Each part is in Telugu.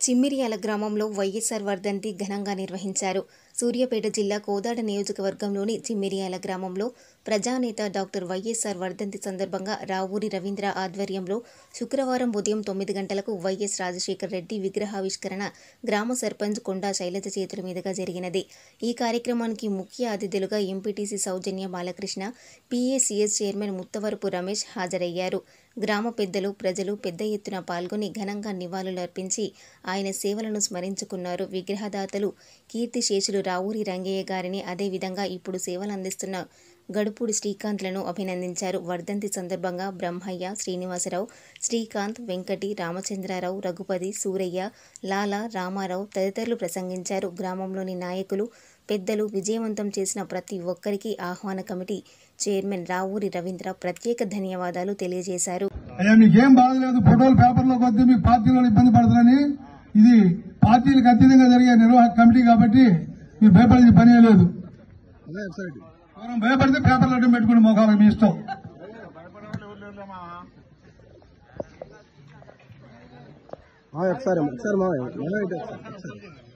చిమ్మిరియాల గ్రామంలో వైఎస్ఆర్ వర్ధంతి ఘనంగా నిర్వహించారు సూర్యాపేట జిల్లా కోదాడ నియోజకవర్గంలోని చిమ్మిరియాల గ్రామంలో ప్రజానేత డాక్టర్ వైఎస్ఆర్ వర్ధంతి సందర్భంగా రావూరి రవీంద్ర ఆధ్వర్యంలో శుక్రవారం ఉదయం తొమ్మిది గంటలకు వైఎస్ రాజశేఖర రెడ్డి విగ్రహావిష్కరణ గ్రామ సర్పంచ్ కొండా శైలజ చేతుల మీదుగా జరిగినది ఈ కార్యక్రమానికి ముఖ్య అతిథులుగా MPTC Soujanya Balakrishna PACS chairman Muttavarapu Ramesh హాజరయ్యారు గ్రామ పెద్దలు ప్రజలు పెద్ద ఎత్తున పాల్గొని ఘనంగా నివాళులర్పించి ఆయన సేవలను స్మరించుకున్నారు విగ్రహదాతలు కీర్తిశేషులు రావూరి రంగయ్య గారిని అదేవిధంగా ఇప్పుడు సేవలు అందిస్తున్న గడుపూడి శ్రీకాంత్లను అభినందించారు వర్ధంతి సందర్భంగా బ్రహ్మయ్య శ్రీనివాసరావు శ్రీకాంత్ వెంకటి రామచంద్రారావు రఘుపతి సూరయ్య లాల రామారావు తదితరులు ప్రసంగించారు గ్రామంలోని నాయకులు పెద్దలు విజయవంతం చేసిన ప్రతి ఒక్కరికి ఆహ్వాన కమిటీ చైర్మన్ రావూరి రవీంద్ర ప్రత్యేక ధన్యవాదాలు తెలియజేశారు అయ్యా మీకేం బాధ లేదు ఫోటోలు పేపర్లోకి వస్తే మీ పార్టీలో ఇబ్బంది పడతారని ఇది పార్టీలకు అతీతంగా జరిగే నిర్వాహక కమిటీ కాబట్టి మీరు భయపడే పనే లేదు మనం భయపడితే పేపర్లు అడ్డం పెట్టుకుని మోకాలకు మీ ఇష్టం మా ఒకసారి ఒకసారి మా మా ఇటు ఒకసారి, ఒకసారి.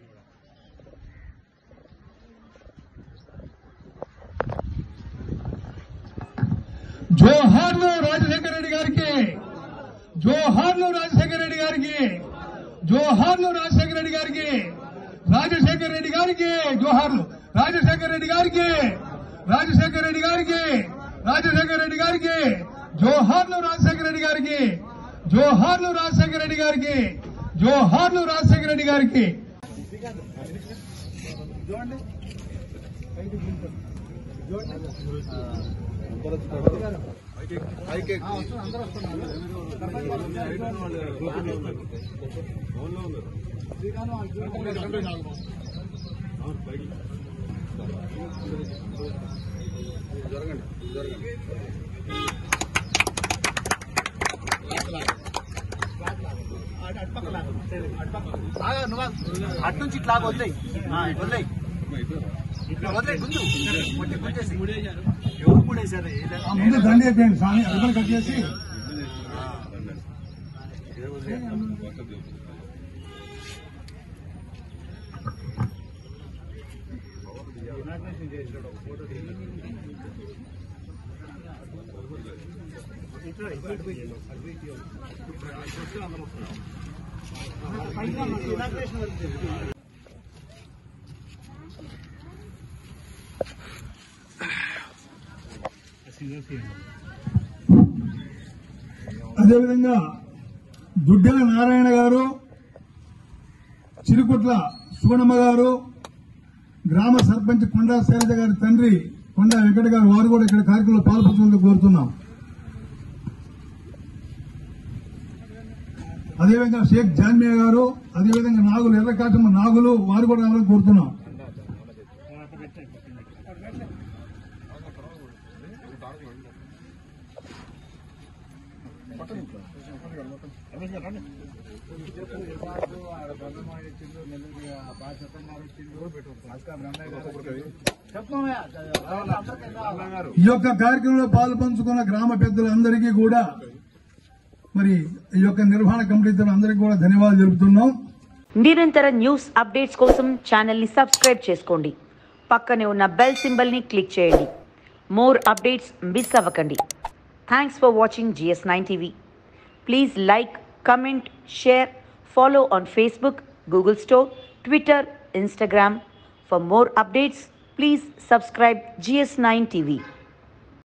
జోహార్లు రాజశేఖర రెడ్డి గారికి జోహార్లు రాజశేఖర రెడ్డి గారికి జోహార్లు రాజశేఖర రెడ్డి గారికి రాజశేఖర రెడ్డి గారికి జోహార్లు రాజశేఖర రెడ్డి గారికి రాజశేఖర రెడ్డి గారికి రాజశేఖర రెడ్డి గారికి జోహార్లు రాజశేఖర రెడ్డి గారికి జోహార్లు రాజశేఖర రెడ్డి గారికి జోహార్లు రాజశేఖర రెడ్డి గారికి అటు నుంచి ఇట్లా వదిలేయి వదిలేయి ఇట్లా వదిలేయి ముందు కొట్టి కొట్టేసి ఎవరు మూడేశారు ఆ ముందు దండి అయిపోయింది స్వామి అడుగులు కట్ చేసి అదేవిధంగా దుడ్డెల నారాయణ గారు చిరుకుట్ల సుగుణమ్మ గారు గ్రామ సర్పంచ్ కొండా శైలజ గారి తండ్రి కొండా వెంకట గారు వారు కూడా ఇక్కడ కార్యక్రమంలో పాల్పంచుకుంటూ కోరుతున్నాం అదేవిధంగా షేక్ జాన్మియా గారు అదేవిధంగా నాగులు ఎర్రకాటమ్మ నాగులు వారు కూడా రావాలని కోరుతున్నాం ఈ యొక్క కార్యక్రమంలో పాలు పంచుకున్న గ్రామ పెద్దలందరికీ కూడా మరి ఈ యొక్క నిర్వహణ కమిటీ అందరికీ కూడా ధన్యవాదాలు తెలుపుతున్నాం నిరంతర న్యూస్ అప్డేట్స్ కోసం ఛానల్ని సబ్స్క్రైబ్ చేసుకోండి పక్కనే ఉన్న బెల్ సింబల్ని క్లిక్ చేయండి మోర్ అప్డేట్స్ మిస్ అవ్వకండి thanks for watching GS nine TV please like comment share follow on Facebook Google store Twitter Instagram for more updates please subscribe GS nine TV